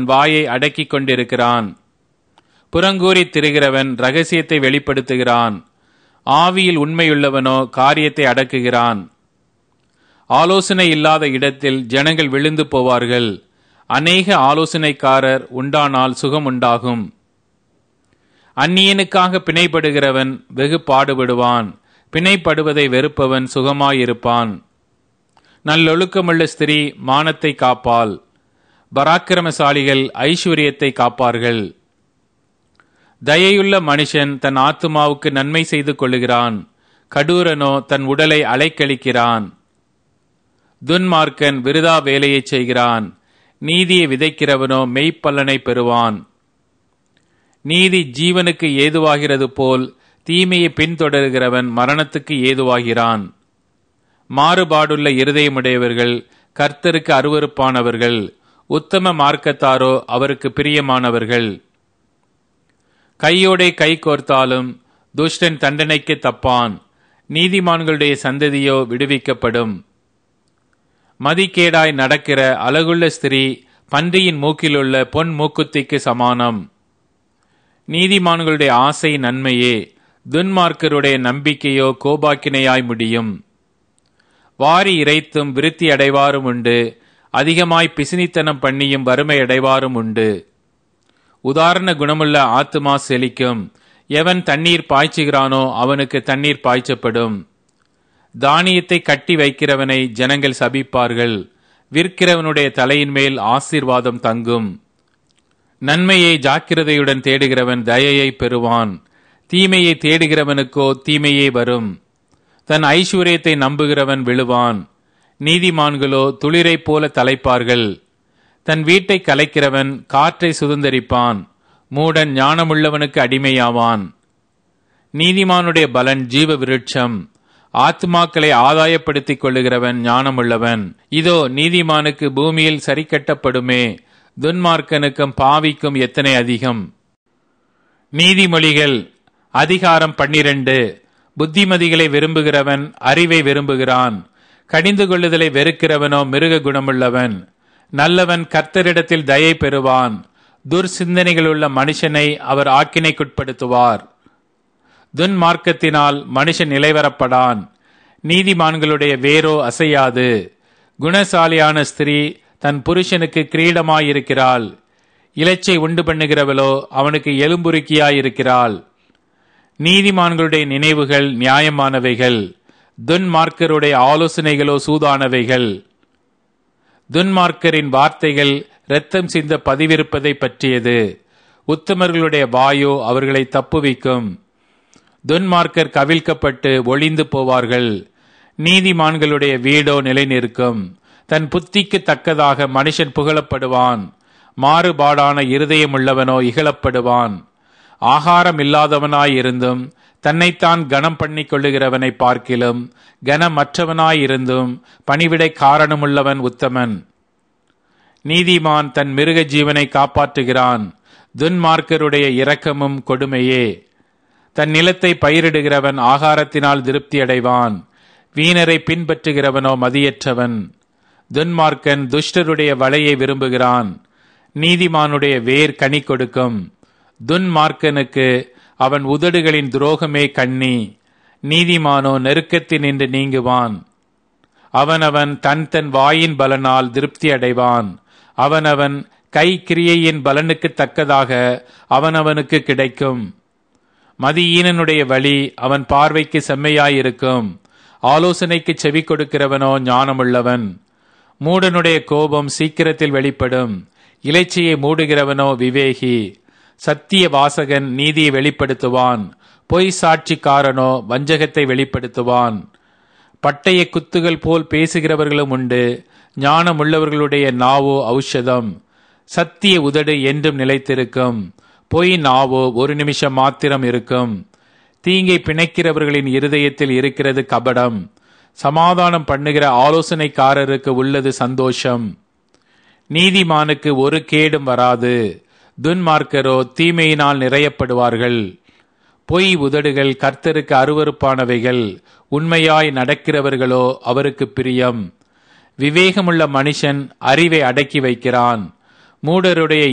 தன் வாயை அடக்கிக் கொண்டிருக்கிறான் புறங்கூறி திரிகிறவன் ரகசியத்தை வெளிப்படுத்துகிறான் ஆவியில் உண்மையுள்ளவனோ காரியத்தை அடக்குகிறான் ஆலோசனை இல்லாத இடத்தில் ஜனங்கள் விழுந்து போவார்கள் அநேக ஆலோசனைக்காரர் உண்டானால் சுகம் உண்டாகும் அந்நியனுக்காக பிணைப்படுகிறவன் வெகு பாடுபடுவான் பிணைப்படுவதை வெறுப்பவன் சுகமாயிருப்பான் நல்லொழுக்கமுள்ள ஸ்திரீ மானத்தை காப்பாள் பராக்கிரமசாலிகள் ஐஸ்வர்யத்தை காப்பார்கள் தயையுள்ள மனுஷன் தன் ஆத்துமாவுக்கு நன்மை செய்து கொள்ளுகிறான் கடூரனோ தன் உடலை அலைக்கழிக்கிறான் துன்மார்க்கன் விருதா வேலையை செய்கிறான் நீதியை விதைக்கிறவனோ மெய்ப்பல்லனை பெறுவான் நீதி ஜீவனுக்கு ஏதுவாகிறது போல் தீமையை பின்தொடர்கிறவன் மரணத்துக்கு ஏதுவாகிறான் மாறுபாடுள்ள இருதயமுடையவர்கள் கர்த்தருக்கு அருவறுப்பானவர்கள் உத்தம மார்க்கத்தாரோ அவருக்கு பிரியமானவர்கள் கையோடே கை கோர்த்தாலும் துஷ்டன் தண்டனைக்கு தப்பான் நீதிமான்களுடைய சந்ததியோ விடுவிக்கப்படும் மதிக்கேடாய் நடக்கிற அழகுள்ள ஸ்திரீ பன்றியின் மூக்கிலுள்ள பொன் மூக்குத்திக்கு சமானம் நீதிமான்களுடைய ஆசை நன்மையே துன்மார்க்கருடைய நம்பிக்கையோ கோபாக்கினையாய் முடியும் வாரி இறைத்தும் விருத்தி அடைவாரும் உண்டு அதிகமாய் பிசினித்தனம் பண்ணியும் வறுமை அடைவாரும் உண்டு உதாரண குணமுள்ள ஆத்துமா செழிக்கும் எவன் தண்ணீர் பாய்ச்சுகிறானோ அவனுக்கு தண்ணீர் பாய்ச்சப்படும் தானியத்தை கட்டி வைக்கிறவனை ஜனங்கள் சபிப்பார்கள் விற்கிறவனுடைய தலையின் மேல் ஆசீர்வாதம் தங்கும் நன்மையை ஜாக்கிரதையுடன் தேடுகிறவன் தயையை பெறுவான் தீமையை தேடுகிறவனுக்கோ தீமையே வரும் தன் ஐஸ்வர்யத்தை நம்புகிறவன் விழுவான் நீதிமான்களோ துளிரைப் போல தலைப்பார்கள் தன் வீட்டை கலைக்கிறவன் காற்றை சுதந்தரிப்பான் மூடன் ஞானமுள்ளவனுக்கு அடிமையாவான் நீதிமானுடைய பலன் ஜீவ விருட்சம் ஆத்மாக்களை ஆதாயப்படுத்திக் கொள்ளுகிறவன் ஞானமுள்ளவன் இதோ நீதிமானுக்கு பூமியில் சரி கட்டப்படுமே துன்மார்க்கனுக்கும் பாவிக்கும் எத்தனை அதிகம் நீதிமொழிகள் அதிகாரம் பன்னிரண்டு புத்திமதிகளை விரும்புகிறவன் அறிவை விரும்புகிறான் கடிந்து கொள்ளுதலை வெறுக்கிறவனோ மிருக குணமுள்ளவன் நல்லவன் கர்த்தரிடத்தில் தயை பெறுவான் துர்சிந்தனைகளுள்ள மனுஷனை அவர் ஆக்கினைக்குட்படுத்துவார் துன்மார்க்கத்தினால் மனுஷன் நிலைவரப்படான் நீதிமான்களுடைய வேரோ அசையாது குணசாலியான ஸ்திரீ தன் புருஷனுக்கு கிரீடமாயிருக்கிறாள் இலச்சை உண்டு பண்ணுகிறவளோ அவனுக்கு எலும்புருக்கியாயிருக்கிறாள் நீதிமான்களுடைய நினைவுகள் நியாயமானவைகள் துன்மார்க்கருடைய ஆலோசனைகளோ சூதானவைகள் துன்மார்க்கரின் வார்த்தைகள் இரத்தம் சிந்த பதிவிருப்பதை பற்றியது உத்தமர்களுடைய வாயோ அவர்களை தப்புவிக்கும் துன்மார்க்கர் கவிழ்க்கப்பட்டு ஒளிந்து போவார்கள் நீதிமான்களுடைய வீடோ நிலைநிற்கும் தன் புத்திக்கு தக்கதாக மனுஷன் புகழப்படுவான் மாறுபாடான இருதயமுள்ளவனோ இகழப்படுவான் ஆகாரம் இல்லாதவனாயிருந்தும் தன்னைத்தான் கனம் பண்ணி கொள்ளுகிறவனை பார்க்கிலும் கனமற்றவனாயிருந்தும் பணிவிடை காரணமுள்ளவன் உத்தமன் நீதிமான் தன் மிருக ஜீவனை காப்பாற்றுகிறான் துன்மார்க்கருடைய இரக்கமும் கொடுமையே தன் நிலத்தை பயிரிடுகிறவன் ஆகாரத்தினால் திருப்தி அடைவான் வீணரை பின்பற்றுகிறவனோ மதியற்றவன் துன்மார்க்கன் துஷ்டருடைய வலையை விரும்புகிறான் நீதிமானுடைய வேர் கனி கொடுக்கும் துன்மார்க்கனுக்கு அவன் உதடுகளின் துரோகமே கண்ணி நீதிமானோ நெருக்கத்தினின்று நீங்குவான் அவனவன் தன் தன் வாயின் பலனால் திருப்தி அடைவான் அவனவன் கை கிரியையின் பலனுக்கு தக்கதாக அவனவனுக்கு கிடைக்கும் மதியீனனுடைய வழி அவன் பார்வைக்கு செம்மையாயிருக்கும் ஆலோசனைக்கு செவி கொடுக்கிறவனோ ஞானமுள்ளவன் மூடனுடைய கோபம் சீக்கிரத்தில் வெளிப்படும் இலைச்சியை மூடுகிறவனோ விவேகி சத்திய வாசகன் நீதியை வெளிப்படுத்துவான் பொய் சாட்சிக்காரனோ வஞ்சகத்தை வெளிப்படுத்துவான் பட்டய குத்துகள் போல் பேசுகிறவர்களும் உண்டு ஞானமுள்ளவர்களுடைய நாவோ ஔஷதம் சத்திய உதடு என்றும் நிலைத்திருக்கும் பொய் நாவோ ஒரு நிமிஷம் மாத்திரம் இருக்கும் தீங்கை பிணைக்கிறவர்களின் இருதயத்தில் இருக்கிறது கபடம் சமாதானம் பண்ணுகிற ஆலோசனைக்காரருக்கு உள்ளது சந்தோஷம் நீதிமானுக்கு ஒரு கேடும் வராது துன்மார்க்கரோ தீமையினால் நிறையப்படுவார்கள் பொய் உதடுகள் கர்த்தருக்கு அருவறுப்பானவைகள் உண்மையாய் நடக்கிறவர்களோ அவருக்கு பிரியம் விவேகமுள்ள மனுஷன் அறிவை அடக்கி வைக்கிறான் மூடருடைய